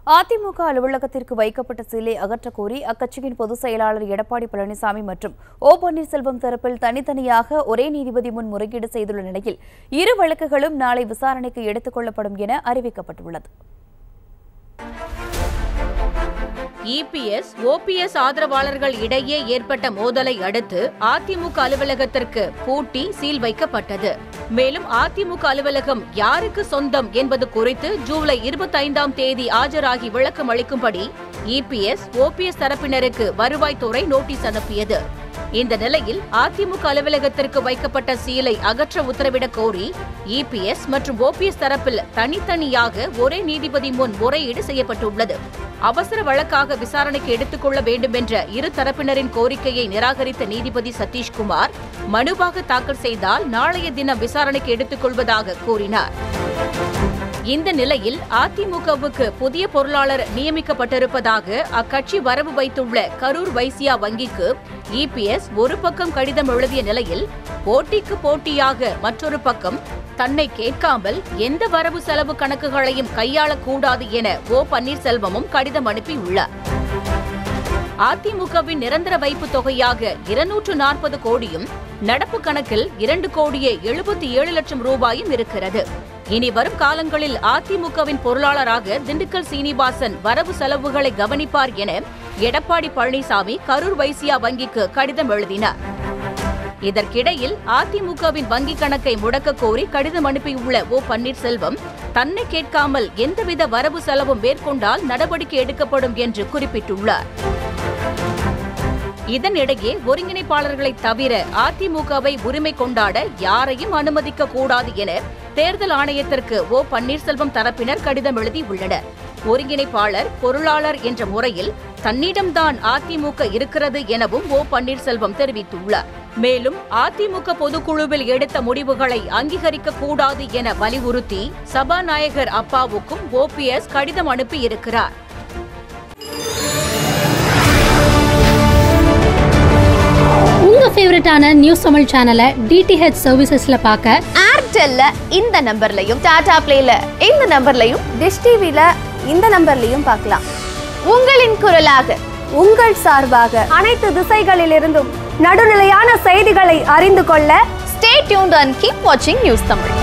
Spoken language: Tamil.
அதிமுக அலுவலகத்திற்கு வைக்கப்பட்ட சிலை அகற்றக் கோரி அக்கட்சியின் பொதுச் செயலாளர் எடப்பாடி பழனிசாமி மற்றும் ஓ பன்னீர்செல்வம் தரப்பில் தனித்தனியாக ஒரே நீதிபதி முன் முறையீடு செய்துள்ள நிலையில் இரு வழக்குகளும் நாளை விசாரணைக்கு எடுத்துக் கொள்ளப்படும் என அறிவிக்கப்பட்டுள்ளது இபிஎஸ் ஓபிஎஸ் ஆதரவாளர்கள் இடையே ஏற்பட்ட மோதலை அடுத்து அதிமுக அலுவலகத்திற்கு பூட்டி சீல் வைக்கப்பட்டது மேலும் அதிமுக அலுவலகம் யாருக்கு சொந்தம் என்பது குறித்து ஜூலை இருபத்தைந்தாம் தேதி ஆஜராகி விளக்கம் அளிக்கும்படி இபிஎஸ் ஓபிஎஸ் தரப்பினருக்கு வருவாய்த்துறை நோட்டீஸ் அனுப்பியது இந்த நிலையில் அதிமுக அலுவலகத்திற்கு வைக்கப்பட்ட சீலை அகற்ற உத்தரவிடக் கோரி இபிஎஸ் மற்றும் ஓபிஎஸ் தரப்பில் தனித்தனியாக ஒரே நீதிபதி முன் முறையீடு செய்யப்பட்டுள்ளது அவசர வழக்காக விசாரணைக்கு எடுத்துக் கொள்ள வேண்டும் என்ற இரு தரப்பினரின் கோரிக்கையை நிராகரித்த நீதிபதி சதீஷ்குமார் மனுவாக தாக்கல் செய்தால் நாளைய தினம் விசாரணைக்கு எடுத்துக் கொள்வதாக கூறினார் இந்த நிலையில் அதிமுகவுக்கு புதிய பொருளாளர் நியமிக்கப்பட்டிருப்பதாக அக்கட்சி வரவு வைத்துள்ள கரூர் வைசியா வங்கிக்கு இபிஎஸ் ஒரு பக்கம் கடிதம் எழுதிய நிலையில் போட்டிக்கு போட்டியாக மற்றொரு பக்கம் தன்னை கேட்காமல் எந்த வரவு செலவு கணக்குகளையும் கையாளக்கூடாது என ஓ பன்னீர்செல்வமும் கடிதம் அனுப்பியுள்ளார் அதிமுகவின் நிரந்தர வைப்பு தொகையாக இருநூற்று நாற்பது கோடியும் நடப்பு கணக்கில் இரண்டு கோடியே எழுபத்தி ஏழு லட்சம் ரூபாயும் இருக்கிறது இனி வரும் காலங்களில் அதிமுகவின் பொருளாளராக திண்டுக்கல் சீனிவாசன் வரவு செலவுகளை கவனிப்பார் என எடப்பாடி பழனிசாமி கரூர் வைசியா வங்கிக்கு கடிதம் எழுதினார் இதற்கிடையில் அதிமுகவின் வங்கிக் கணக்கை முடக்க கோரி கடிதம் அனுப்பியுள்ள ஓ பன்னீர்செல்வம் தன்னை கேட்காமல் எந்தவித வரவு செலவும் மேற்கொண்டால் நடவடிக்கை எடுக்கப்படும் என்று குறிப்பிட்டுள்ளார் இதனிடையே ஒருங்கிணைப்பாளர்களை தவிர அதிமுகவை உரிமை கொண்டாட யாரையும் அனுமதிக்க கூடாது என தேர்தல் ஆணையத்திற்கு ஓ பன்னீர்செல்வம் தரப்பினர் கடிதம் எழுதியுள்ளனர் ஒருங்கிணைப்பாளர் பொருளாளர் என்ற முறையில் தன்னிடம்தான் அதிமுக இருக்கிறது எனவும் ஓ பன்னீர்செல்வம் தெரிவித்துள்ளார் மேலும் அதிமுக பொதுக்குழுவில் எடுத்த முடிவுகளை அங்கீகரிக்க கூடாது என வலியுறுத்தி சபாநாயகர் அப்பாவுக்கும் ஓபிஎஸ் கடிதம் அனுப்பியிருக்கிறார் உங்க ஃபேவரட்டான நியூஸ் தமிழ் சேனலை டிடிஹெச் சர்வீசஸ்ல பார்க்க ஏர்டெல்ல இந்த நம்பர்லையும் டாடா பிளேல இந்த நம்பர்லையும் டிஷ் டிவில இந்த நம்பர்லையும் பார்க்கலாம் உங்களின் குரலாக உங்கள் சார்பாக அனைத்து திசைகளிலிருந்தும் நடுநிலையான செய்திகளை அறிந்து கொள்ள ஸ்டே டியூன்ட் அண்ட் கீப் வாட்சிங் நியூஸ் தமிழ்